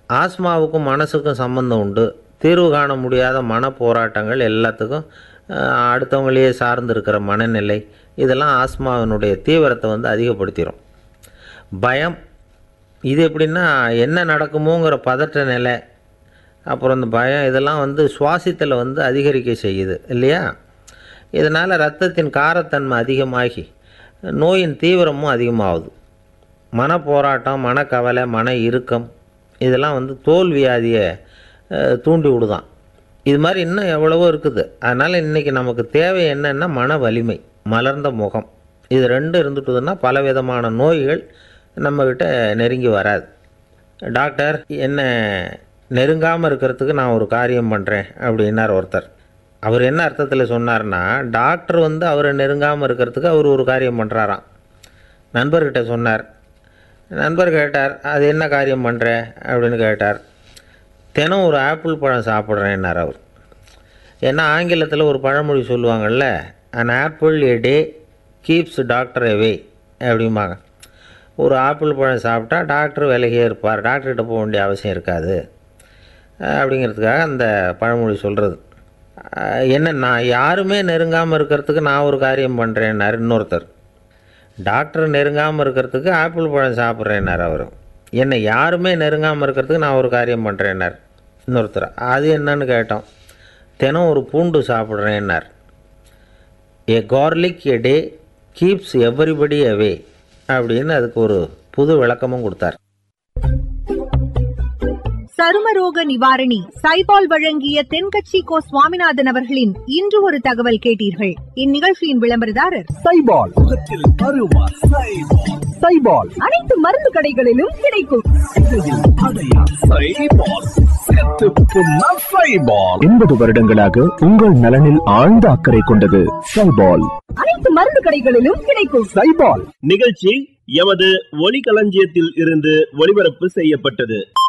ஆஸ்மாவுக்கும் மனசுக்கும் சம்பந்தம் உண்டு தீர்வு காண முடியாத மன போராட்டங்கள் எல்லாத்துக்கும் அஹ், அடுத்தவங்களையே சார்ந்து இருக்கிற மனநிலை இதெல்லாம் ஆஸ்மாவினுடைய தீவிரத்தை வந்து அதிகப்படுத்திடும் பயம் இது எப்படின்னா என்ன நடக்குமோங்கிற பதற்ற நிலை அப்புறம் இந்த பயம் இதெல்லாம் வந்து சுவாசித்தலை வந்து அதிகரிக்க செய்யுது இல்லையா இதனால் ரத்தத்தின் காரத்தன்மை அதிகமாகி நோயின் தீவிரமும் அதிகமாகுது மன போராட்டம் மனக்கவலை மன இறுக்கம் இதெல்லாம் வந்து தோல் வியாதியை அஹ், தூண்டி விடுதான் இது மாதிரி இன்னும் எவ்வளவோ இருக்குது அதனால் இன்றைக்கி நமக்கு தேவை என்னென்னா மன வலிமை மலர்ந்த முகம் இது ரெண்டும் இருந்துட்டுதுன்னா பலவிதமான நோய்கள் நம்மக்கிட்ட நெருங்கி வராது டாக்டர் என்ன நெருங்காமல் இருக்கிறதுக்கு நான் ஒரு காரியம் பண்ணுறேன் அப்படின்னார் ஒருத்தர் அவர் என்ன அர்த்தத்தில் சொன்னார்னா டாக்டர் வந்து அவரை நெருங்காமல் இருக்கிறதுக்கு அவர் ஒரு காரியம் பண்ணுறாராம் நண்பர்கிட்ட சொன்னார் நண்பர் கேட்டார் அது என்ன காரியம் பண்ணுற அப்படின்னு கேட்டார் தினம் ஒரு ஆப்பிள் பழம் சாப்பிட்றேன்னார் அவர் ஏன்னா ஆங்கிலத்தில் ஒரு பழமொழி சொல்லுவாங்கள்ல an apple a day keeps doctor away அப்படிம்பாங்க ஒரு ஆப்பிள் பழம் சாப்பிட்டா டாக்டர் விலகியே இருப்பார் டாக்டர்கிட்ட போக வேண்டிய அவசியம் இருக்காது அஹ் அப்படிங்கிறதுக்காக அந்த பழமொழி சொல்கிறது என்ன நான் யாருமே நெருங்காமல் இருக்கிறதுக்கு நான் ஒரு காரியம் பண்ணுறேன்னார் இன்னொருத்தர் டாக்டர் நெருங்காமல் இருக்கிறதுக்கு ஆப்பிள் பழம் சாப்பிட்றேன்னார் அவர் என்னை யாருமே நெருங்காமல் இருக்கிறதுக்கு நான் ஒரு காரியம் பண்ணுறேன்னார் இன்னொருத்தர் அது என்னன்னு கேட்டோம் தினம் ஒரு பூண்டு சாப்பிட்றேன்னார் a garlic a day keeps everybody away அப்படின்னு அதுக்கு ஒரு புது விளக்கமும் கொடுத்தார் சருமரோக நிவாரணி சைபால் வழங்கிய தென்கட்சி கோ சுவாமிநாதன் அவர்களின் இன்று ஒரு தகவல் கேட்டீர்கள் இந்நிகழ்ச்சியின் விளம்பரதாரர் சைபால் முகத்தில் அருவா சைபால் சைபால் அனைத்து மருந்து கடைகளிலும் கிடைக்கும் சைபால் செத்து புண்ணா சைபால் எண்பது வருடங்களாக உங்கள் நலனில் ஆழ்ந்த அக்கறை கொண்டது சைபால் அனைத்து மருந்து கடைகளிலும் கிடைக்கும் சைபால் நிகழ்ச்சி எமது ஒலிகளஞ்சியத்தில் இருந்து ஒளிபரப்பு செய்யப்பட்டது